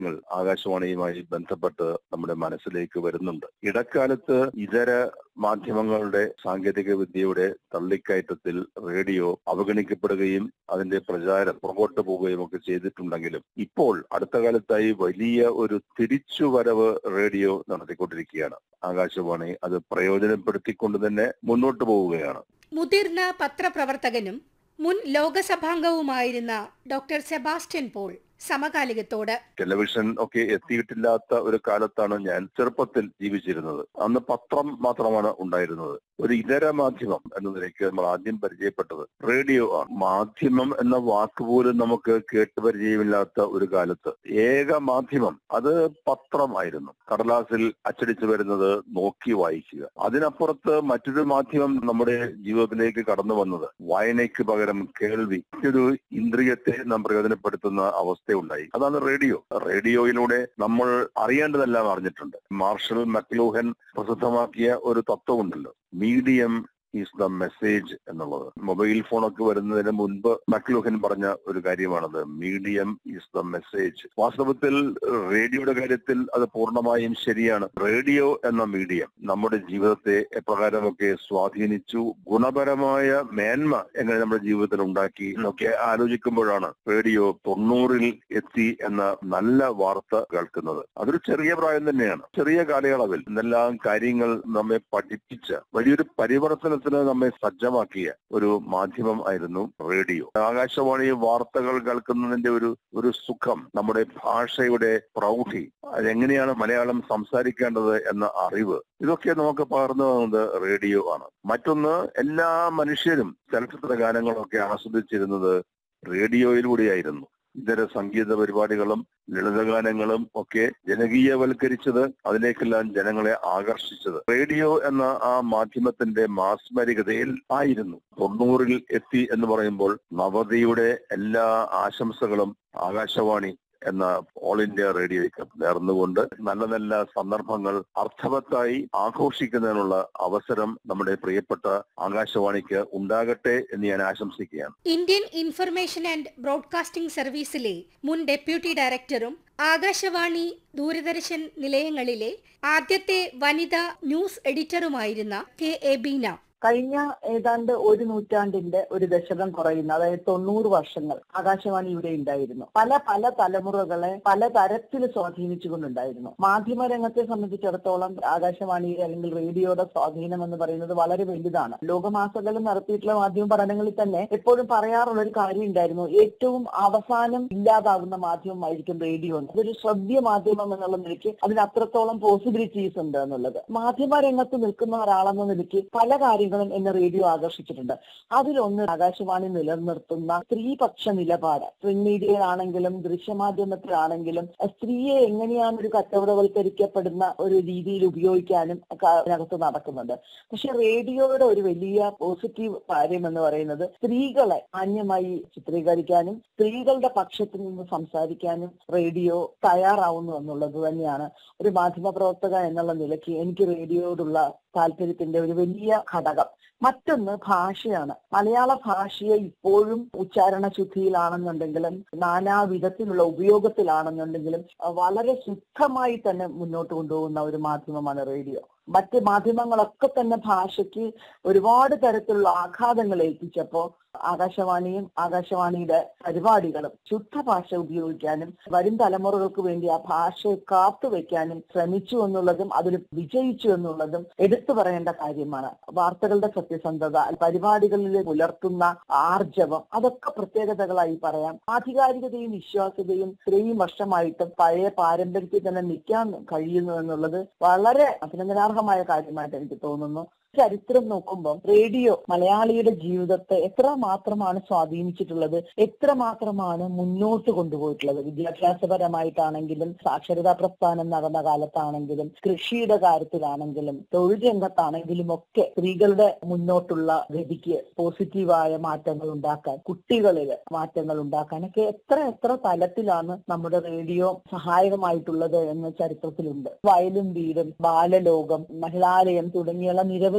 ങ്ങൾ ആകാശവാണിയുമായി ബന്ധപ്പെട്ട് നമ്മുടെ മനസ്സിലേക്ക് വരുന്നുണ്ട് ഇടക്കാലത്ത് ഇതര മാധ്യമങ്ങളുടെ സാങ്കേതിക വിദ്യയുടെ തള്ളിക്കയറ്റത്തിൽ റേഡിയോ അവഗണിക്കപ്പെടുകയും അതിന്റെ പ്രചാരം പുറകോട്ട് പോവുകയും ഒക്കെ ചെയ്തിട്ടുണ്ടെങ്കിലും ഇപ്പോൾ അടുത്ത കാലത്തായി വലിയ ഒരു തിരിച്ചുവരവ് റേഡിയോ നടത്തിക്കൊണ്ടിരിക്കുകയാണ് ആകാശവാണി അത് പ്രയോജനപ്പെടുത്തിക്കൊണ്ട് തന്നെ മുന്നോട്ട് പോവുകയാണ് മുതിർന്ന പത്രപ്രവർത്തകനും മുൻ ലോകസഭാംഗവുമായിരുന്ന ഡോക്ടർ സെബാസ്റ്റ്യൻ പോൾ സമകാലികത്തോട് ടെലിവിഷൻ ഒക്കെ എത്തിയിട്ടില്ലാത്ത ഒരു കാലത്താണ് ഞാൻ ചെറുപ്പത്തിൽ ജീവിച്ചിരുന്നത് അന്ന് പത്രം മാത്രമാണ് ഉണ്ടായിരുന്നത് ഒരു ഇതര മാധ്യമം എന്ന നിലയ്ക്ക് നമ്മൾ ആദ്യം പരിചയപ്പെട്ടത് റേഡിയോ ആണ് മാധ്യമം എന്ന വാക്ക് പോലും നമുക്ക് കേട്ടുപരിചയമില്ലാത്ത ഒരു കാലത്ത് ഏക മാധ്യമം അത് പത്രമായിരുന്നു കടലാസിൽ അച്ചടിച്ചു വരുന്നത് നോക്കി വായിക്കുക അതിനപ്പുറത്ത് മറ്റൊരു മാധ്യമം നമ്മുടെ ജീവിതത്തിലേക്ക് കടന്നു വന്നത് വായനയ്ക്ക് പകരം കേൾവി ഒരു ഇന്ദ്രിയത്തെ നാം പ്രയോജനപ്പെടുത്തുന്ന അവസ്ഥയുണ്ടായി അതാണ് റേഡിയോ റേഡിയോയിലൂടെ നമ്മൾ അറിയേണ്ടതെല്ലാം അറിഞ്ഞിട്ടുണ്ട് മാർഷൽ മക്ലൂഹൻ പ്രസിദ്ധമാക്കിയ ഒരു തത്വമുണ്ടല്ലോ മീഡിയം ഈസ് ദ മെസ്സേജ് എന്നുള്ളത് മൊബൈൽ ഫോണൊക്കെ വരുന്നതിന് മുൻപ് മക്ലൂഹൻ പറഞ്ഞ ഒരു കാര്യമാണത് മീഡിയം ഈസ് ദ മെസ്സേജ് വാസ്തവത്തിൽ റേഡിയോയുടെ കാര്യത്തിൽ അത് പൂർണ്ണമായും ശരിയാണ് റേഡിയോ എന്ന മീഡിയം നമ്മുടെ ജീവിതത്തെ എപ്രകാരമൊക്കെ സ്വാധീനിച്ചു ഗുണപരമായ മേന്മ എങ്ങനെ നമ്മുടെ ജീവിതത്തിൽ ഉണ്ടാക്കി എന്നൊക്കെ ആലോചിക്കുമ്പോഴാണ് റേഡിയോ തൊണ്ണൂറിൽ എത്തി എന്ന നല്ല വാർത്ത കേൾക്കുന്നത് അതൊരു ചെറിയ പ്രായം തന്നെയാണ് ചെറിയ കാലയളവിൽ എന്തെല്ലാം കാര്യങ്ങൾ നമ്മെ പഠിപ്പിച്ച വലിയൊരു പരിവർത്തനത്തിന് നമ്മെ സജ്ജമാക്കിയ ഒരു മാധ്യമം ആയിരുന്നു റേഡിയോ ആകാശവാണി വാർത്തകൾ കേൾക്കുന്നതിന്റെ ഒരു ഒരു സുഖം നമ്മുടെ ഭാഷയുടെ പ്രൗഢി അതെങ്ങനെയാണ് മലയാളം സംസാരിക്കേണ്ടത് എന്ന അറിവ് ഇതൊക്കെ നമുക്ക് പകർന്നു തന്നത് റേഡിയോ ആണ് മറ്റൊന്ന് എല്ലാ മനുഷ്യരും ചലച്ചിത്ര ഗാനങ്ങളൊക്കെ ആസ്വദിച്ചിരുന്നത് റേഡിയോയിലൂടെയായിരുന്നു ഇതര സംഗീത പരിപാടികളും ലളിതഗാനങ്ങളും ഒക്കെ ജനകീയവൽക്കരിച്ചത് അതിലേക്കെല്ലാം ജനങ്ങളെ ആകർഷിച്ചത് റേഡിയോ എന്ന ആ മാധ്യമത്തിന്റെ മാസ്മരികതയിൽ ആയിരുന്നു തൊണ്ണൂറിൽ എത്തി എന്ന് പറയുമ്പോൾ നവതിയുടെ എല്ലാ ആശംസകളും ആകാശവാണി എന്ന ഓൾ ഇന്ത്യ റേഡിയോയ്ക്ക് നേർന്നുകൊണ്ട് നല്ല നല്ല സന്ദർഭങ്ങൾ അർത്ഥവത്തായി ആഘോഷിക്കുന്നതിനുള്ള അവസരം നമ്മുടെ പ്രിയപ്പെട്ട ആകാശവാണിക്ക് ഉണ്ടാകട്ടെ എന്ന് ഞാൻ ആശംസിക്കുകയാണ് ഇന്ത്യൻ ഇൻഫർമേഷൻ ആൻഡ് ബ്രോഡ്കാസ്റ്റിംഗ് സർവീസിലെ മുൻ ഡെപ്യൂട്ടി ഡയറക്ടറും ആകാശവാണി ദൂരദർശൻ നിലയങ്ങളിലെ ആദ്യത്തെ വനിതാ ന്യൂസ് എഡിറ്ററുമായിരുന്ന കെ എ ബീന കഴിഞ്ഞ ഏതാണ്ട് ഒരു നൂറ്റാണ്ടിന്റെ ഒരു ദശകം കുറയുന്ന അതായത് തൊണ്ണൂറ് വർഷങ്ങൾ ആകാശവാണി ഇവിടെ ഉണ്ടായിരുന്നു പല പല തലമുറകളെ പല തരത്തിൽ സ്വാധീനിച്ചുകൊണ്ടുണ്ടായിരുന്നു മാധ്യമ രംഗത്തെ സംബന്ധിച്ചിടത്തോളം ആകാശവാണിയുടെ അല്ലെങ്കിൽ റേഡിയോയുടെ സ്വാധീനം എന്ന് പറയുന്നത് വളരെ വലുതാണ് ലോകമാസകലം നടത്തിയിട്ടുള്ള മാധ്യമ പഠനങ്ങളിൽ തന്നെ എപ്പോഴും പറയാറുള്ള ഒരു കാര്യം ഉണ്ടായിരുന്നു ഏറ്റവും അവസാനം ഇല്ലാതാവുന്ന മാധ്യമമായിരിക്കും റേഡിയോ എന്ന് അതൊരു ശ്രവ്യ മാധ്യമം എന്നുള്ള നിലയ്ക്ക് അതിന് അത്രത്തോളം പോസിബിലിറ്റീസ് ഉണ്ട് എന്നുള്ളത് മാധ്യമ രംഗത്ത് നിൽക്കുന്ന ഒരാളെന്ന നിലയ്ക്ക് പല കാര്യങ്ങളും എന്നെ റേഡിയോ ആകർഷിച്ചിട്ടുണ്ട് അതിലൊന്ന് ആകാശവാണി നിലനിർത്തുന്ന സ്ത്രീപക്ഷ നിലപാട് പ്രിന്റ് മീഡിയയിലാണെങ്കിലും ദൃശ്യമാധ്യമത്തിലാണെങ്കിലും സ്ത്രീയെ എങ്ങനെയാണ് ഒരു കച്ചവടവൽക്കരിക്കപ്പെടുന്ന ഒരു രീതിയിൽ ഉപയോഗിക്കാനും ഒക്കെ അതിനകത്ത് നടക്കുന്നുണ്ട് പക്ഷെ റേഡിയോയുടെ ഒരു വലിയ പോസിറ്റീവ് കാര്യം എന്ന് പറയുന്നത് സ്ത്രീകളെ മാന്യമായി ചിത്രീകരിക്കാനും സ്ത്രീകളുടെ പക്ഷത്തിൽ നിന്ന് സംസാരിക്കാനും റേഡിയോ തയ്യാറാവുന്നു എന്നുള്ളത് തന്നെയാണ് ഒരു മാധ്യമ പ്രവർത്തക എന്നുള്ള നിലയ്ക്ക് എനിക്ക് റേഡിയോയോടുള്ള താല്പര്യത്തിന്റെ ഒരു വലിയ ഘടകം മറ്റൊന്ന് ഭാഷയാണ് മലയാള ഭാഷയെ ഇപ്പോഴും ഉച്ചാരണ ശുദ്ധിയിലാണെന്നുണ്ടെങ്കിലും നാനാവിധത്തിലുള്ള ഉപയോഗത്തിലാണെന്നുണ്ടെങ്കിലും വളരെ ശുദ്ധമായി തന്നെ മുന്നോട്ട് കൊണ്ടുപോകുന്ന ഒരു മാധ്യമമാണ് റേഡിയോ മറ്റ് മാധ്യമങ്ങളൊക്കെ തന്നെ ഭാഷയ്ക്ക് ഒരുപാട് തരത്തിലുള്ള ആഘാതങ്ങൾ ഏൽപ്പിച്ചപ്പോ ആകാശവാണിയും ആകാശവാണിയുടെ പരിപാടികളും ശുദ്ധ ഭാഷ ഉപയോഗിക്കാനും വരും തലമുറകൾക്ക് വേണ്ടി ആ ഭാഷയെ കാത്തുവെക്കാനും ശ്രമിച്ചു എന്നുള്ളതും അതിൽ വിജയിച്ചു എന്നുള്ളതും എടുത്തു പറയേണ്ട കാര്യമാണ് വാർത്തകളുടെ സത്യസന്ധത പരിപാടികളിൽ പുലർത്തുന്ന ആർജവം അതൊക്കെ പ്രത്യേകതകളായി പറയാം ആധികാരികതയും വിശ്വാസ്യതയും ഇത്രയും വർഷമായിട്ടും പഴയ പാരമ്പര്യത്തിൽ തന്നെ നിൽക്കാൻ കഴിയുന്നു എന്നുള്ളത് വളരെ അഭിനന്ദനാർഹമായ കാര്യമായിട്ട് എനിക്ക് തോന്നുന്നു ചരിത്രം നോക്കുമ്പോൾ റേഡിയോ മലയാളിയുടെ ജീവിതത്തെ എത്ര മാത്രമാണ് സ്വാധീനിച്ചിട്ടുള്ളത് എത്ര മാത്രമാണ് മുന്നോട്ട് കൊണ്ടുപോയിട്ടുള്ളത് വിദ്യാഭ്യാസപരമായിട്ടാണെങ്കിലും സാക്ഷരതാ പ്രസ്ഥാനം നടന്ന കാലത്താണെങ്കിലും കൃഷിയുടെ കാര്യത്തിലാണെങ്കിലും തൊഴിൽ രംഗത്താണെങ്കിലും ഒക്കെ സ്ത്രീകളുടെ മുന്നോട്ടുള്ള ഗതിക്ക് പോസിറ്റീവായ മാറ്റങ്ങൾ ഉണ്ടാക്കാൻ കുട്ടികളിൽ മാറ്റങ്ങൾ ഉണ്ടാക്കാനൊക്കെ എത്ര എത്ര തലത്തിലാണ് നമ്മുടെ റേഡിയോ സഹായകമായിട്ടുള്ളത് എന്ന് ചരിത്രത്തിലുണ്ട് വയലും വീടും ബാലലോകം മഹിളാലയം തുടങ്ങിയുള്ള നിരവധി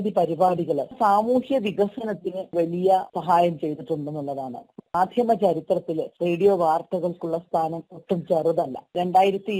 നിരവധി പരിപാടികൾ സാമൂഹ്യ വികസനത്തിന് വലിയ സഹായം ചെയ്തിട്ടുണ്ടെന്നുള്ളതാണ് മാധ്യമ ചരിത്രത്തില് റേഡിയോ വാർത്തകൾക്കുള്ള സ്ഥാനം ഒട്ടും ചെറുതല്ല രണ്ടായിരത്തി